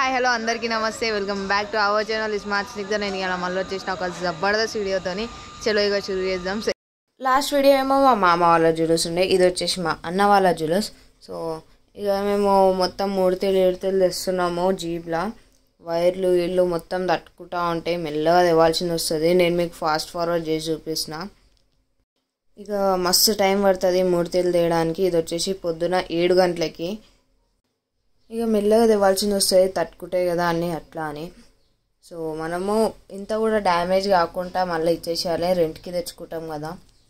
Hi hello అందరికీ నమస్తే welcome back to our channel smart Snigdha నేను ఇలా మళ్ళీ వచ్చేసిన ఒక జబర్దస్త్ వీడియోతోని చలో ఇక షురూ చేద్దాం లాస్ట్ వీడియో ఏమో మా మామ వాళ్ళ జులూస్ ఉండే ఇది వచ్చేసి మా అన్న వాళ్ళ జులూస్ సో ఇక మేము మొత్తం మూడితేలు ఏడుతేలు తెస్తున్నాము జీప్లా వైర్లు ఇల్లు మొత్తం తట్టుకుంటా ఉంటాయి మెల్లగా తెవాల్సింది వస్తుంది నేను మీకు ఫాస్ట్ ఫార్వర్డ్ చేసి చూపిస్తున్నా ఇక మస్తు టైం పడుతుంది మూడితేలు తేయడానికి ఇది వచ్చేసి పొద్దున ఏడు గంటలకి ఇక మెల్లగా తెవాల్సింది వస్తుంది తట్టుకుంటాయి కదా అన్నీ అట్లా అని సో మనము ఇంత కూడా డ్యామేజ్ కాకుండా మళ్ళీ ఇచ్చేసేయాలి రెంట్కి తెచ్చుకుంటాం కదా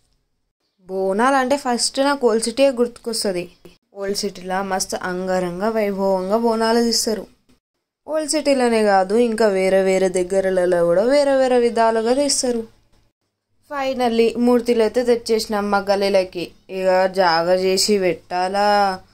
బోనాలు అంటే ఫస్ట్ నాకు ఓల్డ్ సిటీ గుర్తుకొస్తుంది ఓల్డ్ సిటీలో మస్తు అంగరంగ వైభవంగా బోనాలు తీస్తారు ఓల్డ్ సిటీలోనే కాదు ఇంకా వేరే వేరే దగ్గరలలో కూడా వేరే వేరే విధాలుగా తీస్తారు ఫైనల్లీ మూర్తిలు అయితే తెచ్చేసినాం మా గల్లీలకి ఇక జాగా చేసి పెట్టాలా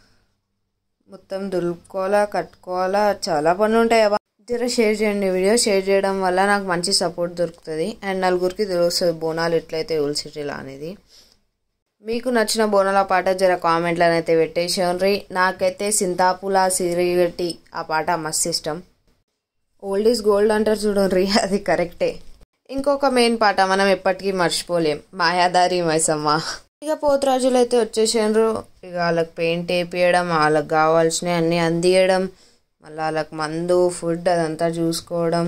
మొత్తం దులుపుకోవాలా కట్టుకోవాలా చాలా పనులు ఉంటాయి అబ్బా జర షేర్ చేయండి వీడియో షేర్ చేయడం వల్ల నాకు మంచి సపోర్ట్ దొరుకుతుంది అండ్ నలుగురికి తెలుస్తుంది బోనాలు ఎట్లయితే ఓల్డ్ సిటీలో అనేది మీకు నచ్చిన బోనాల పాట జర కామెంట్లను అయితే పెట్టేసేయండి నాకైతే సింతాపుల సిరిగట్టి ఆ పాట మస్తు ఇష్టం ఓల్డ్ ఈజ్ గోల్డ్ అంటారు చూడండి అది కరెక్టే ఇంకొక మెయిన్ పాట మనం ఎప్పటికీ మర్చిపోలేం మాయాదారి మైసమ్మ ఇక పోతురాజులు అయితే వచ్చేసారు ఇక వాళ్ళకి పెయింట్ వేపియడం వాళ్ళకి కావాల్సినవి అన్నీ అందియడం మళ్ళీ వాళ్ళకి మందు ఫుడ్ అదంతా చూసుకోవడం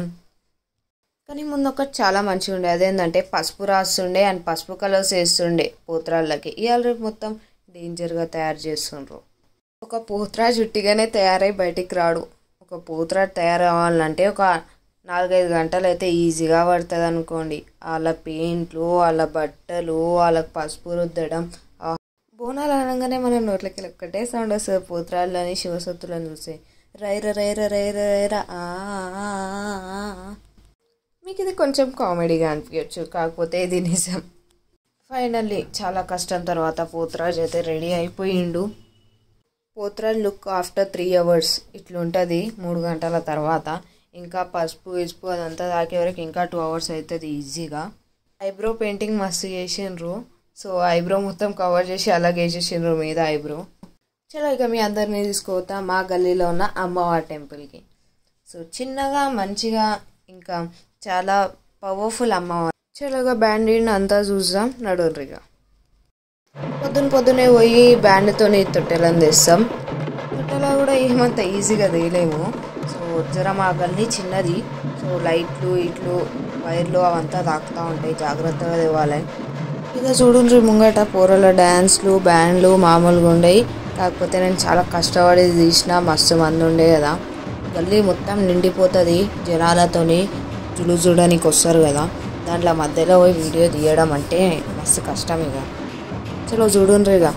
కానీ ముందు ఒకటి చాలా మంచిగా ఉండే అదేంటంటే పసుపు రాస్తుండే అండ్ పసుపు కలర్స్ వేస్తుండే పోత్రాళ్ళకి ఇవాళ రేపు మొత్తం డేంజర్గా తయారు చేస్తుండ్రు ఒక పోత్రాజు ఉట్టిగానే తయారై బయటికి రాడు ఒక పోత్రాజు తయారు అవ్వాలంటే ఒక నాలుగైదు గంటలు అయితే ఈజీగా పడుతుంది అనుకోండి వాళ్ళ పెయింట్లు వాళ్ళ బట్టలు వాళ్ళకి పసుపు రుద్దడం ఆ బోనాలు అనగానే మన నోట్లకి ఒక్కటే సౌండ్ వస్తుంది పోత్రాళ్ళని శివసత్తులని చూస్తే రైర రైర రైర రైర ఆ ఆ, ఆ, ఆ. మీకు ఇది కొంచెం కామెడీగా అనిపించచ్చు కాకపోతే ఇది నిజం ఫైనల్లీ చాలా కష్టం తర్వాత పోత్రాజ్ అయితే రెడీ అయిపోయిండు Pothraj look after three hours ఇట్లుంటుంది మూడు గంటల తర్వాత ఇంకా పసుపు ఇసుపు అదంతా తాకే వరకు ఇంకా టూ అవర్స్ అవుతుంది ఈజీగా ఐబ్రో పెయింటింగ్ మస్తు చేసిండ్రు సో ఐబ్రో మొత్తం కవర్ చేసి అలాగే వేసేసిండ్రు మీద ఐబ్రో చలో ఇక మీ అందరినీ తీసుకోతా మా గల్లీలో ఉన్న అమ్మవారి టెంపుల్కి సో చిన్నగా మంచిగా ఇంకా చాలా పవర్ఫుల్ అమ్మవారు చలోగా బ్యాండ్ అంతా చూద్దాం నడురిగా పొద్దున పొద్దునే పోయి బ్యాండ్తోని తొట్టెలను తెస్తాం తొట్టెలో కూడా ఏమంత ఈజీగా తీయలేము సో జర మా గల్లీ చిన్నది సో లైట్లు ఇట్లు వైర్లు అవంతా తాకుతూ ఉంటాయి జాగ్రత్తగా తేవాలి ఇక చూడండి ముంగట పోరల డ్యాన్స్లు బ్యాండ్లు మామూలుగా ఉండేవి కాకపోతే నేను చాలా కష్టపడి తీసిన మస్తు మంది ఉండే కదా గల్లీ మొత్తం నిండిపోతుంది జనాలతోని జులు చూడడానికి వస్తారు కదా దాంట్లో మధ్యలో పోయి వీడియో తీయడం అంటే మస్తు కష్టం ఇక చలో చూడండి ఇక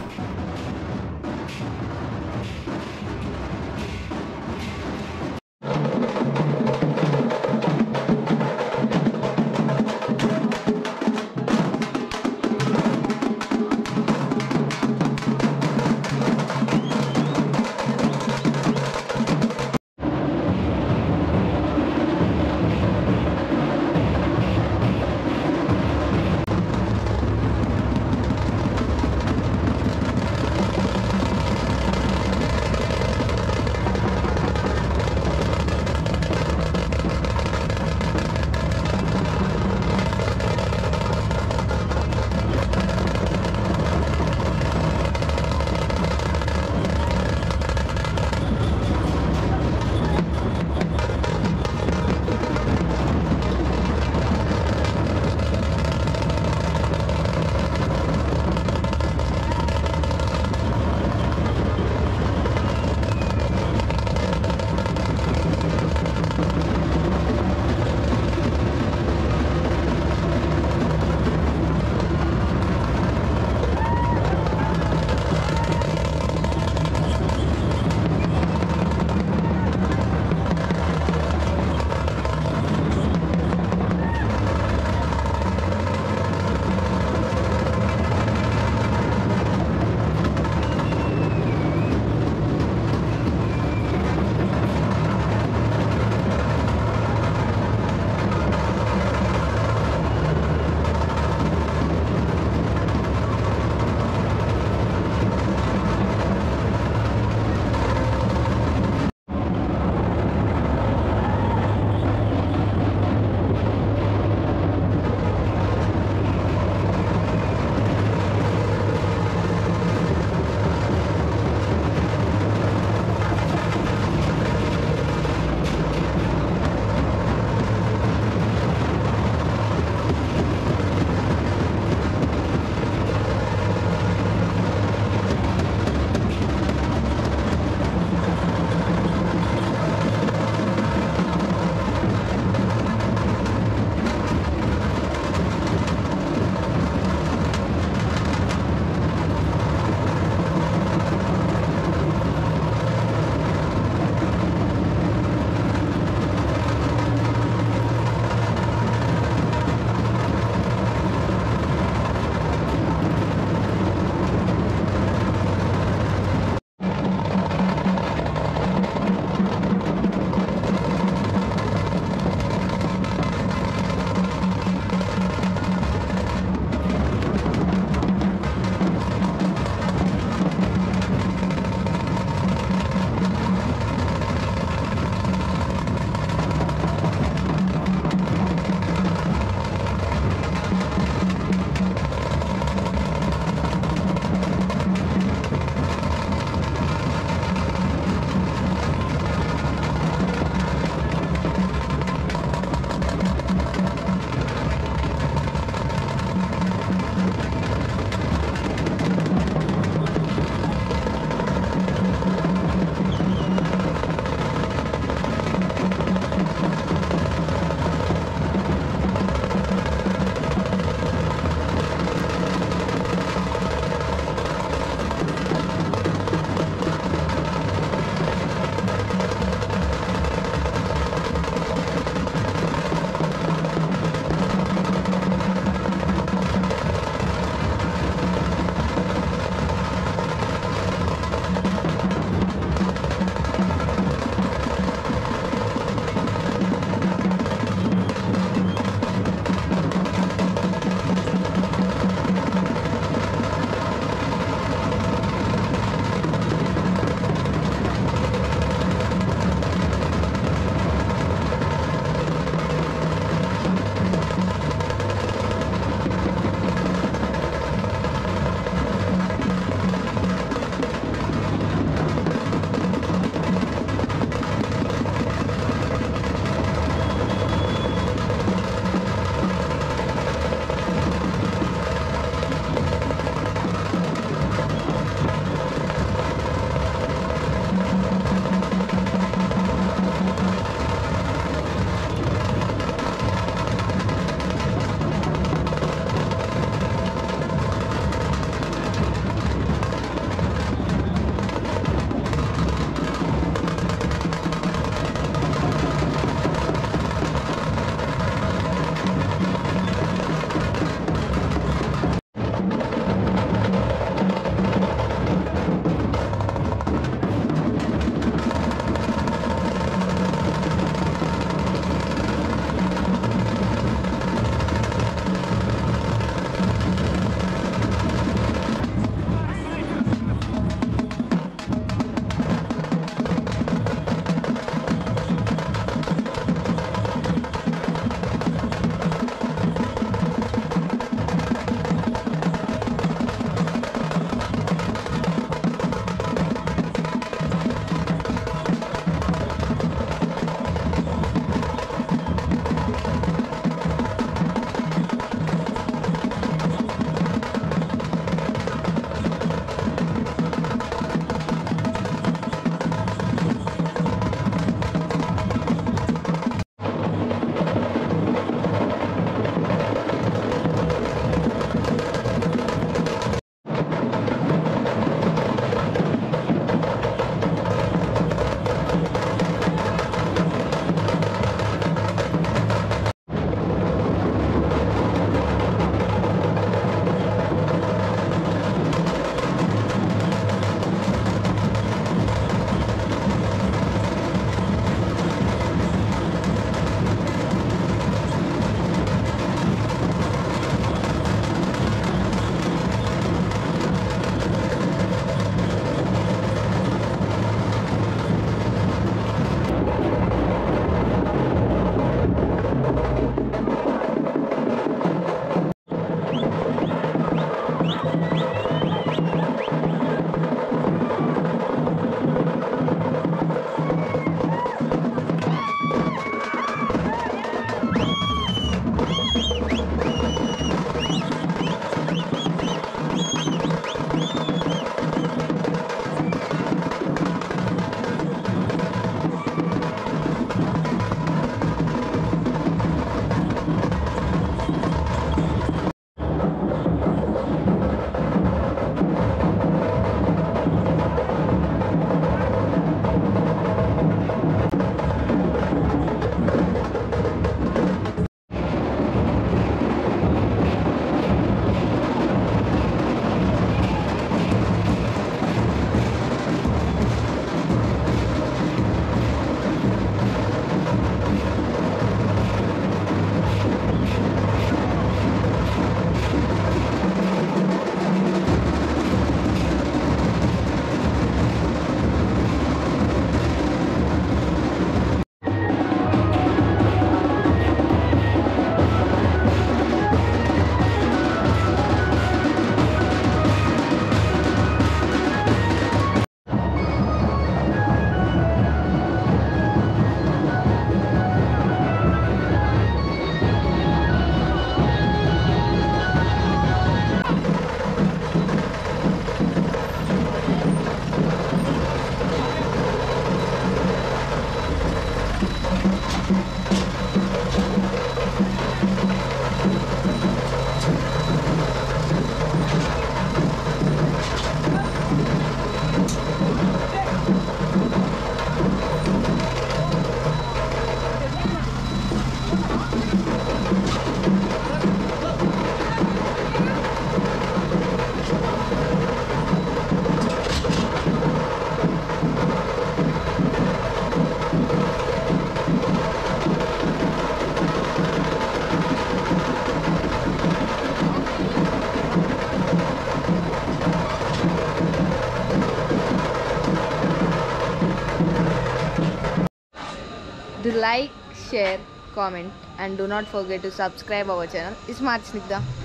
Do like, share, comment and do not forget to subscribe our channel. Smart Snigdha.